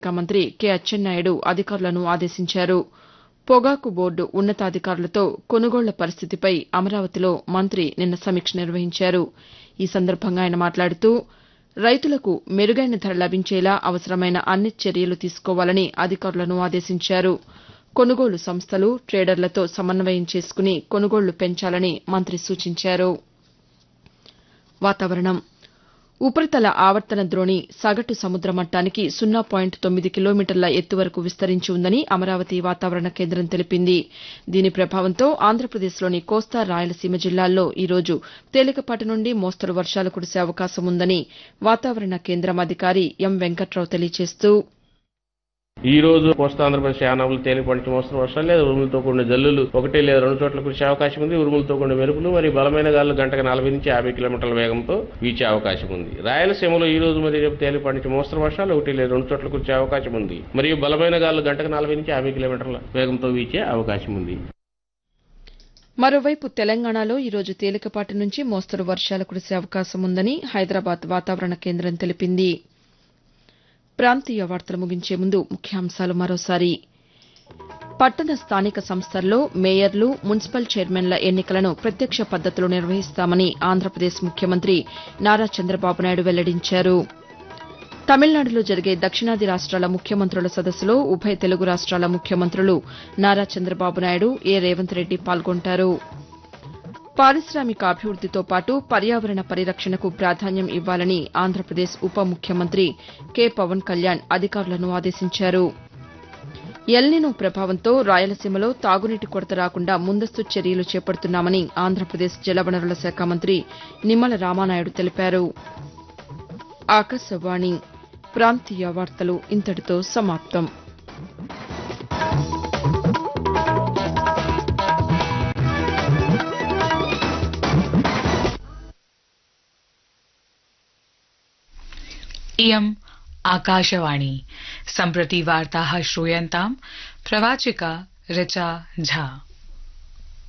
శాఖ మంత్రి కె అచ్చెన్నాయుడు అధికారులను ఆదేశించారు పొగాకు బోర్డు ఉన్నతాధికారులతో కొనుగోళ్ల పరిస్థితిపై అమరావతిలో మంత్రి నిన్న సమీక్ష నిర్వహించారు ఈ సందర్భంగా ఆయన మాట్లాడుతూ రైతులకు మెరుగైన ధర లభించేలా అవసరమైన అన్ని చర్యలు తీసుకోవాలని అధికారులను ఆదేశించారు కొనుగోలు సంస్థలు ట్రేడర్లతో సమన్వయం చేసుకుని కొనుగోళ్లు పెంచాలని మంత్రి సూచించారు వాతావరణం ఉపరితల ఆవర్తన ద్రోణి సగటు సముద్ర మట్టానికి సున్నా పాయింట్ తొమ్మిది కిలోమీటర్ల ఎత్తు వరకు విస్తరించి ఉందని అమరావతి వాతావరణ కేంద్రం తెలిపింది దీని ప్రభావంతో ఆంధ్రప్రదేశ్లోని కోస్తా రాయలసీమ జిల్లాల్లో ఈ రోజు తేలికపాటి నుండి మోస్తరు వర్షాలు కురిసే అవకాశం ఉందని వాతావరణ కేంద్రం అధికారి ఎం వెంకట్రావు తెలియజేస్తూ ఈ రోజు కోస్తాంధ్రప్రదేశ్ యానాములు తేలిపడిచి మోస్తరు వర్షాలు లేదా ఉరుములతో కూడిన జల్లులు ఒకటి లేదా రెండు చోట్ల కురిసే అవకాశం ఉంది ఉరుములతో కూడిన మెరుపులు మరియు బలమైన గాలులు గంటకు నలభై నుంచి యాభై కిలోమీటర్ల వేగంతో వీచే అవకాశం ఉంది రాయలసీమలో ఈ రోజు మరియు రేపు తేలిపడిచి మోస్తరు వర్షాలు ఒకటి లేదా రెండు చోట్ల కురిసే అవకాశం ఉంది మరియు బలమైన గాలులు గంటకు నలభై నుంచి యాభై కిలోమీటర్ల వేగంతో వీచే అవకాశం ఉంది మరోవైపు తెలంగాణలో ఈ రోజు తేలికపాటి నుంచి మోస్తరు వర్షాలు కురిసే అవకాశం ఉందని హైదరాబాద్ వాతావరణ కేంద్రం తెలిపింది ప్రాంతీయ వార్తలు ముగించే ముందు ముఖ్యాంశాలు మరోసారి పట్టణ స్థానిక సంస్థల్లో మేయర్లు మున్సిపల్ చైర్మన్ల ఎన్నికలను ప్రత్యక్ష పద్దతిలో నిర్వహిస్తామని ఆంధ్రప్రదేశ్ ముఖ్యమంత్రి నారా చంద్రబాబు నాయుడు వెల్లడించారు తమిళనాడులో జరిగే దక్షిణాది రాష్ట్రాల ముఖ్యమంత్రుల సదస్సులో ఉభయ తెలుగు రాష్ట్రాల ముఖ్యమంత్రులు నారా చంద్రబాబు నాయుడు ఏ రేవంత్ రెడ్డి పాల్గొంటారు పారిశామిక అభివృద్దితో పాటు పర్యావరణ పరిరక్షణకు ప్రాధాన్యం ఇవ్వాలని ఆంధ్రప్రదేశ్ ఉప ముఖ్యమంత్రి కె పవన్ కళ్యాణ్ అధికారులను ఆదేశించారు ఎల్నినో ప్రభావంతో రాయలసీమలో తాగునీటి కొరత రాకుండా ముందస్తు చర్యలు చేపడుతున్నామని ఆంధ్రప్రదేశ్ జలవనరుల శాఖ మంత్రి నిమ్మల రామానాయుడు తెలిపారు ఆకాశవాణి ప్రాంతీయ వార్తలు ఇంతటితో సమాప్తం इयम् आकाशवाणी सम्प्रति वार्ताः श्रूयन्ताम् प्रवाचिका ऋचा झा